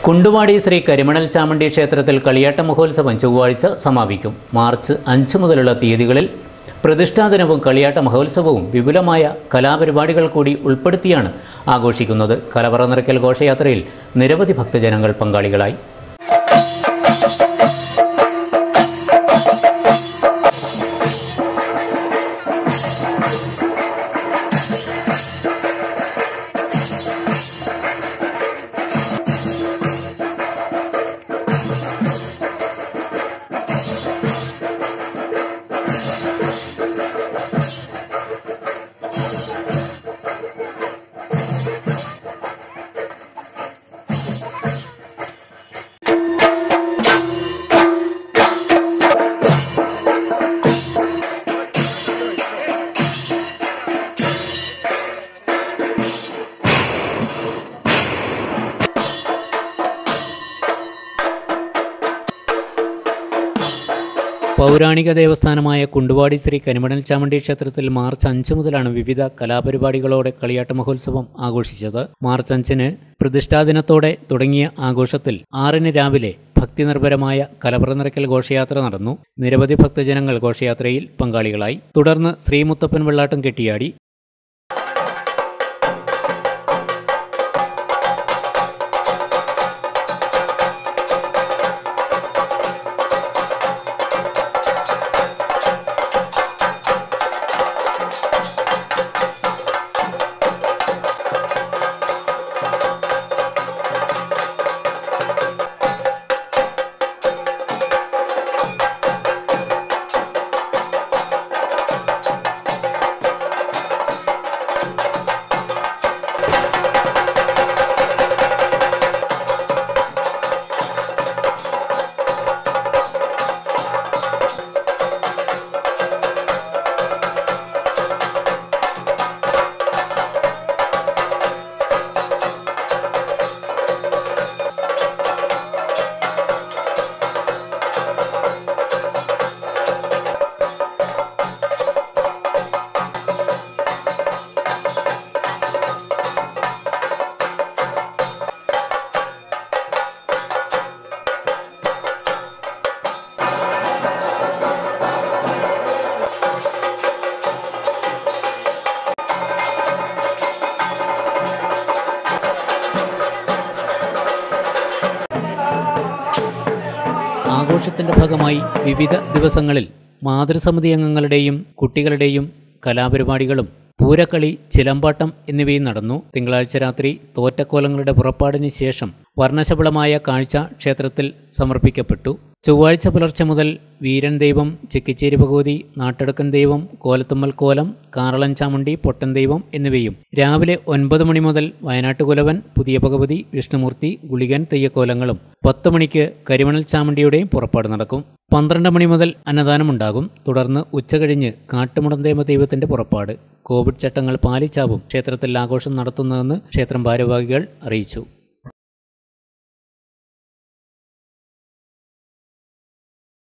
കുണ്ടുവാടി ശ്രീ കരിമണൽ ചാമുണ്ഡി ക്ഷേത്രത്തിൽ കളിയാട്ട മഹോത്സവം ചൊവ്വാഴ്ച സമാപിക്കും മാർച്ച് അഞ്ച് മുതലുള്ള തീയതികളിൽ പ്രതിഷ്ഠാദിനവും കളിയാട്ട മഹോത്സവവും വിപുലമായ കലാപരിപാടികൾ കൂടി ഉൾപ്പെടുത്തിയാണ് ആഘോഷിക്കുന്നത് കലവറ നിറയ്ക്കൽ ഘോഷയാത്രയിൽ നിരവധി ഭക്തജനങ്ങൾ പങ്കാളികളായി പൗരാണിക ദേവസ്ഥാനമായ കുണ്ടുവാടി ശ്രീ കരിമണൽ ചാമുണ്ഡി ക്ഷേത്രത്തിൽ മാർച്ച് അഞ്ച് മുതലാണ് വിവിധ കലാപരിപാടികളോടെ കളിയാട്ട മഹോത്സവം ആഘോഷിച്ചത് മാർച്ച് അഞ്ചിന് പ്രതിഷ്ഠാദിനത്തോടെ തുടങ്ങിയ ആഘോഷത്തിൽ ആറിന് രാവിലെ ഭക്തിനിർഭരമായ കലവറ നിറയ്ക്കൽ ഘോഷയാത്ര നടന്നു നിരവധി ഭക്തജനങ്ങൾ ഘോഷയാത്രയിൽ പങ്കാളികളായി തുടർന്ന് ശ്രീമുത്തപ്പൻ വെള്ളാട്ടം കെട്ടിയാടി ആഘോഷത്തിന്റെ ഭാഗമായി വിവിധ ദിവസങ്ങളിൽ മാതൃസമിതി അംഗങ്ങളുടെയും കുട്ടികളുടെയും കലാപരിപാടികളും പൂരക്കളി ചിലമ്പാട്ടം എന്നിവയും നടന്നു തിങ്കളാഴ്ച രാത്രി തോറ്റക്കോലങ്ങളുടെ പുറപ്പാടിന് ശേഷം വർണ്ണശബളമായ കാഴ്ച ക്ഷേത്രത്തിൽ സമർപ്പിക്കപ്പെട്ടു ചൊവ്വാഴ്ച പുലർച്ചെ മുതൽ വീരൻ ദൈവം ചെക്കിച്ചേരി ഭഗവതി നാട്ടെടുക്കൻ ദൈവം കോലത്തുമ്മൽ കോലം കാറളൻ ചാമുണ്ടി പൊട്ടൻ ദൈവം എന്നിവയും രാവിലെ ഒൻപത് മണി മുതൽ വയനാട്ട് കുലവൻ പുതിയ ഭഗവതി വിഷ്ണുമൂർത്തി ഗുളികൻ തെയ്യക്കോലങ്ങളും പത്ത് മണിക്ക് കരിമണൽ ചാമുണ്ടിയുടെയും പുറപ്പാട് നടക്കും പന്ത്രണ്ട് മണി മുതൽ അന്നദാനമുണ്ടാകും തുടർന്ന് ഉച്ചകഴിഞ്ഞ് കാട്ടുമുടന്തേമ ദൈവത്തിന്റെ പുറപ്പാട് കോവിഡ് ചട്ടങ്ങൾ പാലിച്ചാവും ക്ഷേത്രത്തിൽ ആഘോഷം നടത്തുന്നതെന്ന് ക്ഷേത്രം ഭാരവാഹികൾ അറിയിച്ചു